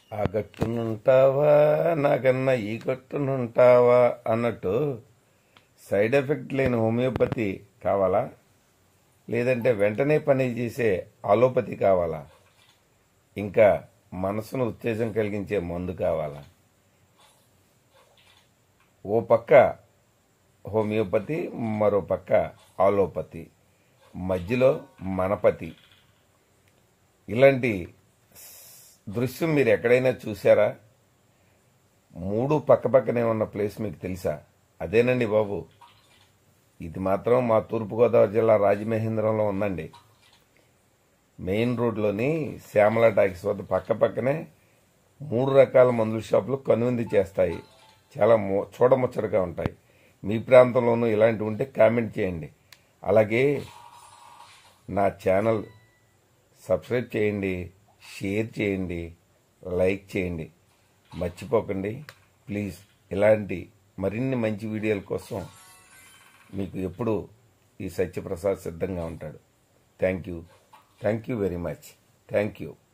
ఆ గట్టునుంటావా నాకన్నా ఈ గట్టునుంటావా అన్నట్టు సైడ్ ఎఫెక్ట్ లేని హోమియోపతి కావాలా లేదంటే వెంటనే పని చేసే ఆలోపతి కావాలా ఇంకా మనసును ఉత్తేజం కలిగించే మందు కావాలా ఓ పక్క హోమియోపతి మరో పక్క ఆలోపతి మధ్యలో మనపతి ఇలాంటి దృశ్యం మీరు ఎక్కడైనా చూసారా మూడు పక్కపక్కనే ఉన్న ప్లేస్ మీకు తెలుసా అదేనండి బాబు ఇది మాత్రం మా తూర్పుగోదావరి జిల్లా రాజమహేంద్రంలో ఉందండి మెయిన్ రోడ్లోని శ్యామల టాకీస్ వద్ద పక్క పక్కనే మూడు రకాల మందుల షాపులు కనువింది చేస్తాయి చాలా మో చూడముచ్చటగా ఉంటాయి మీ ప్రాంతంలోనూ ఇలాంటివి ఉంటే కామెంట్ చేయండి అలాగే నా ఛానల్ సబ్స్క్రైబ్ చేయండి షేర్ చేయండి లైక్ చేయండి మర్చిపోకండి ప్లీజ్ ఇలాంటి మరిన్ని మంచి వీడియోల కోసం మీకు ఎప్పుడు ఈ సత్యప్రసాద్ సిద్ధంగా ఉంటాడు thank you thank you very much thank you